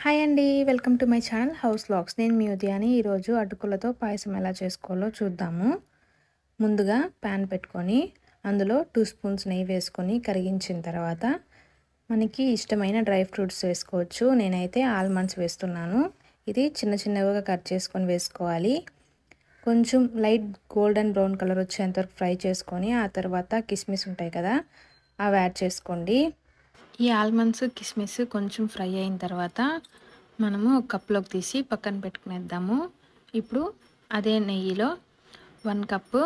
hi అండి welcome to my channel house locks నేను మీ ఉదయాని ఈరోజు అటుకులతో పాయసం ఎలా చేసుకోవాలో చూద్దాము ముందుగా ప్యాన్ పెట్టుకొని అందులో టూ స్పూన్స్ నెయ్యి వేసుకొని కరిగించిన తర్వాత మనకి ఇష్టమైన డ్రై ఫ్రూట్స్ వేసుకోవచ్చు నేనైతే ఆల్మండ్స్ వేస్తున్నాను ఇది చిన్న చిన్నవిగా కట్ చేసుకొని వేసుకోవాలి కొంచెం లైట్ గోల్డెన్ బ్రౌన్ కలర్ వచ్చేంత వరకు ఫ్రై చేసుకొని ఆ తర్వాత కిస్మిస్ ఉంటాయి కదా అవి యాడ్ చేసుకోండి ఈ ఆల్మండ్స్ కిస్మిస్ కొంచెం ఫ్రై అయిన తర్వాత మనము ఒక కప్లోకి తీసి పక్కన పెట్టుకునేద్దాము ఇప్పుడు అదే నెయ్యిలో వన్ కప్పు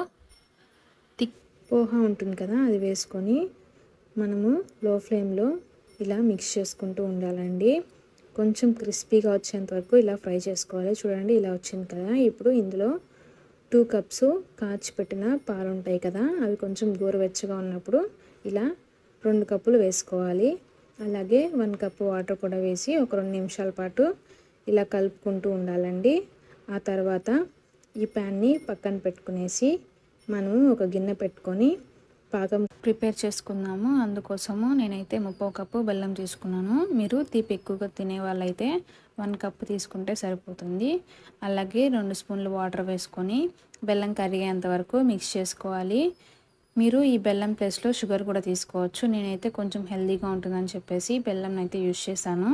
థిక్ పోహా ఉంటుంది కదా అది వేసుకొని మనము లో ఫ్లేమ్లో ఇలా మిక్స్ చేసుకుంటూ ఉండాలండి కొంచెం క్రిస్పీగా వచ్చేంత వరకు ఇలా ఫ్రై చేసుకోవాలి చూడండి ఇలా వచ్చింది కదా ఇప్పుడు ఇందులో టూ కప్స్ కాచి పెట్టిన పాలు ఉంటాయి కదా అవి కొంచెం గోరువెచ్చగా ఉన్నప్పుడు ఇలా రెండు కప్పులు వేసుకోవాలి అలాగే వన్ కప్పు వాటర్ కూడా వేసి ఒక రెండు నిమిషాల పాటు ఇలా కలుపుకుంటూ ఉండాలండి ఆ తర్వాత ఈ ప్యాన్ని పక్కన పెట్టుకునేసి మనము ఒక గిన్నె పెట్టుకొని పాకం ప్రిపేర్ చేసుకుందాము అందుకోసము నేనైతే ముప్పో కప్పు బెల్లం తీసుకున్నాను మీరు తీపి ఎక్కువగా తినే వాళ్ళైతే వన్ కప్ తీసుకుంటే సరిపోతుంది అలాగే రెండు స్పూన్లు వాటర్ వేసుకొని బెల్లం కరిగేంత వరకు మిక్స్ చేసుకోవాలి మీరు ఈ బెల్లం ప్లేస్లో షుగర్ కూడా తీసుకోవచ్చు నేనైతే కొంచెం హెల్తీగా ఉంటుందని చెప్పేసి బెల్లం అయితే యూజ్ చేశాను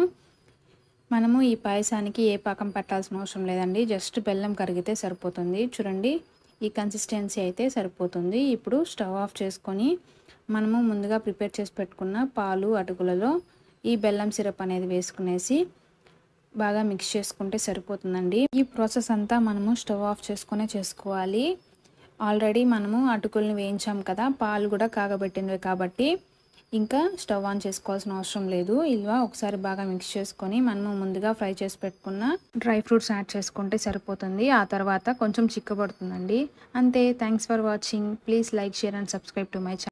మనము ఈ పాయసానికి ఏ పాకం పట్టాల్సిన అవసరం లేదండి జస్ట్ బెల్లం కరిగితే సరిపోతుంది చూడండి ఈ కన్సిస్టెన్సీ అయితే సరిపోతుంది ఇప్పుడు స్టవ్ ఆఫ్ చేసుకొని మనము ముందుగా ప్రిపేర్ చేసి పెట్టుకున్న పాలు అటుకులలో ఈ బెల్లం సిరప్ అనేది వేసుకునేసి బాగా మిక్స్ చేసుకుంటే సరిపోతుందండి ఈ ప్రాసెస్ అంతా మనము స్టవ్ ఆఫ్ చేసుకునే చేసుకోవాలి ఆల్రెడీ మనము అటుకుల్ని వేయించాం కదా పాలు కూడా కాగబెట్టినవి కాబట్టి ఇంకా స్టవ్ ఆన్ చేసుకోవాల్సిన అవసరం లేదు ఇలా ఒకసారి బాగా మిక్స్ చేసుకొని మనము ముందుగా ఫ్రై చేసి పెట్టుకున్న డ్రై ఫ్రూట్స్ యాడ్ చేసుకుంటే సరిపోతుంది ఆ తర్వాత కొంచెం చిక్కబడుతుందండి అంతే thanks for watching please like share and subscribe to my channel